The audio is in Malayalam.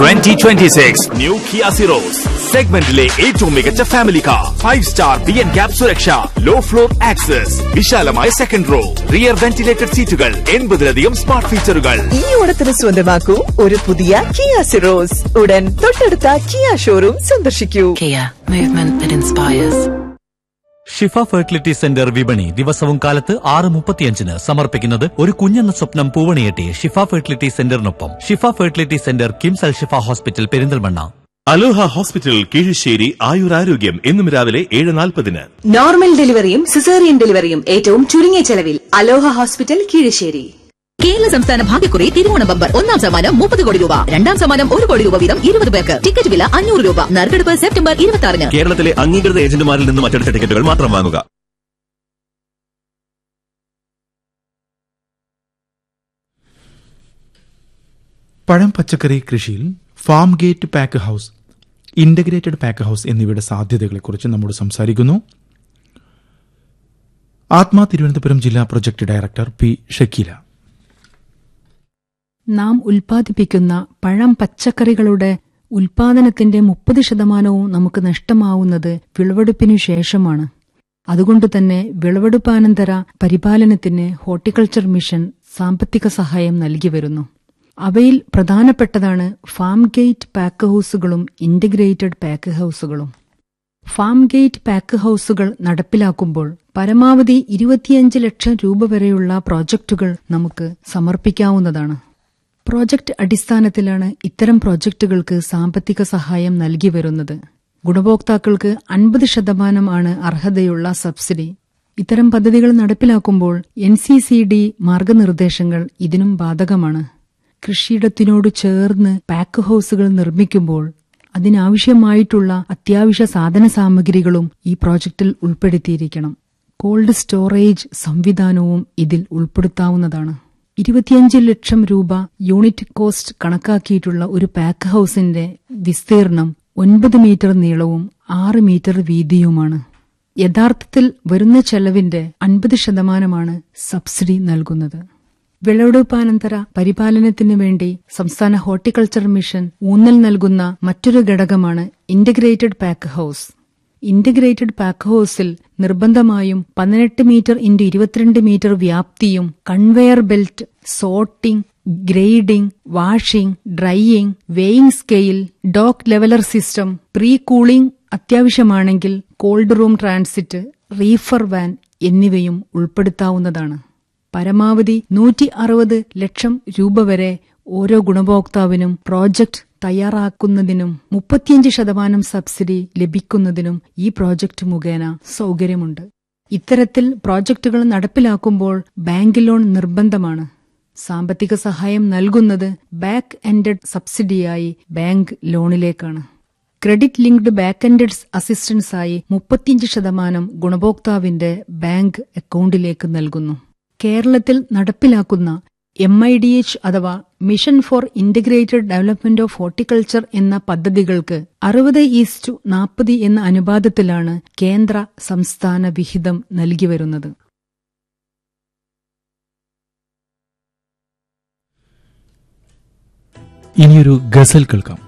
Twenty twenty six new Kia Syros സെഗ്മെന്റിലെ ഏറ്റവും മികച്ച family car five star B N cap സുരക്ഷ ലോ ഫ്ലോർ ആക്സസ് വിശാലമായ സെക്കൻഡ് റോ റിയർ വെന്റിലേറ്റഡ് സീറ്റുകൾ എൺപതിലധികം സ്മാർട്ട് ഫീച്ചറുകൾ ഈ ഓണത്തിന് സ്വന്തമാക്കൂ ഒരു പുതിയ കിയ സിറോസ് ഉടൻ തൊട്ടടുത്ത കിയ ഷോറൂം സന്ദർശിക്കൂ Kia, movement that inspires. Shifa fertility centre വിപണി ദിവസവും കാലത്ത് ആറ് മുപ്പത്തിയഞ്ചിന് സമർപ്പിക്കുന്നത് ഒരു കുഞ്ഞെന്ന സ്വപ്നം പൂവണിയെട്ടി ഷിഫ ഫെർട്ടിലിറ്റി സെന്ററിനൊപ്പം Shifa fertility centre KIMS Al Shifa hospital Perinthalmanna Aloha hospital Keezhassery ആയുരാരോഗ്യം എന്നും രാവിലെ ഏഴ് നാൽപ്പതിന് നോർമൽ ഡെലിവറിയും സിസേറിയൻ ഡെലിവറിയും ഏറ്റവും ചുരുങ്ങിയ ചെലവിൽ അലോഹ ഹോസ്പിറ്റൽ കീഴശ്ശേരി കേരള സംസ്ഥാന ഭാഗ്യക്കുറി തിരുവോണ ബമ്പർ ഒന്നാം സമ്മാനം മുപ്പത് കോടി രൂപ രണ്ടാം സമ്മാനം ഒരു കോടി രൂപ വീതം ഇരുപത് പേർക്ക് ടിക്കറ്റ് വില അഞ്ഞൂറ് രൂപ നറുക്കെടുപ്പ് സെപ്റ്റംബർ ഇരുപത്തി ആറിന് കേരളത്തിലെ അംഗീകൃത ഏജന്റുമാരിൽ നിന്നും മറ്റെടുത്ത ടിക്കറ്റുകൾ മാത്രം വാങ്ങുക പഴം പച്ചക്കറി കൃഷിയിൽ farm gate pack house integrated pack house എന്നിവയുടെ സാധ്യതകളെക്കുറിച്ച് നമ്മോട് സംസാരിക്കുന്നു ആത്മാ തിരുവനന്തപുരം ജില്ലാ പ്രൊജക്ട് ഡയറക്ടർ പി ഷക്കീല നാം ഉൽപ്പാദിപ്പിക്കുന്ന പഴം പച്ചക്കറികളുടെ ഉൽപാദനത്തിന്റെ മുപ്പത് ശതമാനവും നമുക്ക് നഷ്ടമാവുന്നത് വിളവെടുപ്പിനു ശേഷമാണ് അതുകൊണ്ട് തന്നെ വിളവെടുപ്പാനന്തര പരിപാലനത്തിന് ഹോർട്ടിക്കൾച്ചർ മിഷൻ സാമ്പത്തിക സഹായം നൽകി വരുന്നു അവയിൽ പ്രധാനപ്പെട്ടതാണ് ഫാം ഗേറ്റ് പാക്ക് ഹൌസുകളും ഇന്റഗ്രേറ്റഡ് പാക്ക് ഹൌസുകളും ഫാം ഗേറ്റ് പാക്ക് ഹൌസുകൾ നടപ്പിലാക്കുമ്പോൾ പരമാവധി ഇരുപത്തിയഞ്ച് ലക്ഷം രൂപ വരെയുള്ള പ്രോജക്റ്റുകൾ നമുക്ക് സമർപ്പിക്കാവുന്നതാണ് പ്രോജക്റ്റ് അടിസ്ഥാനത്തിലാണ് ഇത്തരം പ്രോജക്റ്റുകൾക്ക് സാമ്പത്തിക സഹായം നൽകി വരുന്നത് ഗുണഭോക്താക്കൾക്ക് അൻപത് ശതമാനമാണ് അർഹതയുള്ള സബ്സിഡി ഇത്തരം പദ്ധതികൾ നടപ്പിലാക്കുമ്പോൾ എൻ സി സി ഡി മാർഗനിർദ്ദേശങ്ങൾ ഇതിനും ബാധകമാണ് കൃഷിയിടത്തിനോട് ചേർന്ന് പാക്ക് ഹൌസുകൾ നിർമ്മിക്കുമ്പോൾ അതിനാവശ്യമായിട്ടുള്ള അത്യാവശ്യ സാധന സാമഗ്രികളും ഈ പ്രോജക്റ്റിൽ ഉൾപ്പെടുത്തിയിരിക്കണം കോൾഡ് സ്റ്റോറേജ് സംവിധാനവും ഇതിൽ ഉൾപ്പെടുത്താവുന്നതാണ് ഇരുപത്തിയഞ്ച് ലക്ഷം രൂപ യൂണിറ്റ് കോസ്റ്റ് കണക്കാക്കിയിട്ടുള്ള ഒരു പാക്ക് ഹൌസിന്റെ വിസ്തീർണം ഒൻപത് മീറ്റർ നീളവും ആറ് മീറ്റർ വീതിയുമാണ് യഥാർത്ഥത്തിൽ വരുന്ന ചെലവിന്റെ അൻപത് ശതമാനമാണ് സബ്സിഡി നൽകുന്നത് വിളവെടുപ്പാനന്തര പരിപാലനത്തിനു വേണ്ടി സംസ്ഥാന ഹോർട്ടിക്കൾച്ചർ മിഷൻ ഊന്നൽ നൽകുന്ന മറ്റൊരു ഘടകമാണ് integrated pack house integrated pack ഹൌസിൽ നിർബന്ധമായും പതിനെട്ട് മീറ്റർ ഇൻറ്റു ഇരുപത്തിരണ്ട് മീറ്റർ വ്യാപ്തിയും conveyor belt sorting grading washing drying weighing scale dock leveller system pre cooling അത്യാവശ്യമാണെങ്കിൽ cold room transit reefer van എന്നിവയും ഉൾപ്പെടുത്താവുന്നതാണ് പരമാവധി നൂറ്റി അറുപത് ലക്ഷം രൂപ വരെ ഓരോ ഗുണഭോക്താവിനും പ്രോജക്റ്റ് തയ്യാറാക്കുന്നതിനും മുപ്പത്തിയഞ്ച് ശതമാനം സബ്സിഡി ലഭിക്കുന്നതിനും ഈ പ്രോജക്റ്റ് മുഖേന സൗകര്യമുണ്ട് ഇത്തരത്തിൽ പ്രോജക്റ്റുകൾ നടപ്പിലാക്കുമ്പോൾ ബാങ്ക് ലോൺ നിർബന്ധമാണ് സാമ്പത്തിക സഹായം നൽകുന്നത് ബാക്ക് എൻഡഡ് സബ്സിഡിയായി ബാങ്ക് ലോണിലേക്കാണ് ക്രെഡിറ്റ് ലിങ്ക്ഡ് ബാക്ക് എൻഡഡ് അസിസ്റ്റൻസായി മുപ്പത്തിയഞ്ച് ശതമാനം ഗുണഭോക്താവിന്റെ ബാങ്ക് അക്കൗണ്ടിലേക്ക് നൽകുന്നു കേരളത്തിൽ നടപ്പിലാക്കുന്ന എം ഐ ഡി എച്ച് അഥവാ mission for integrated development of horticulture എന്ന പദ്ധതികൾക്ക് അറുപത് ഈസ്റ്റു നാൽപ്പത് എന്ന അനുപാതത്തിലാണ് കേന്ദ്ര സംസ്ഥാന വിഹിതം നൽകി വരുന്നത് ഇനിയൊരു ഗസൽ കേൾക്കാം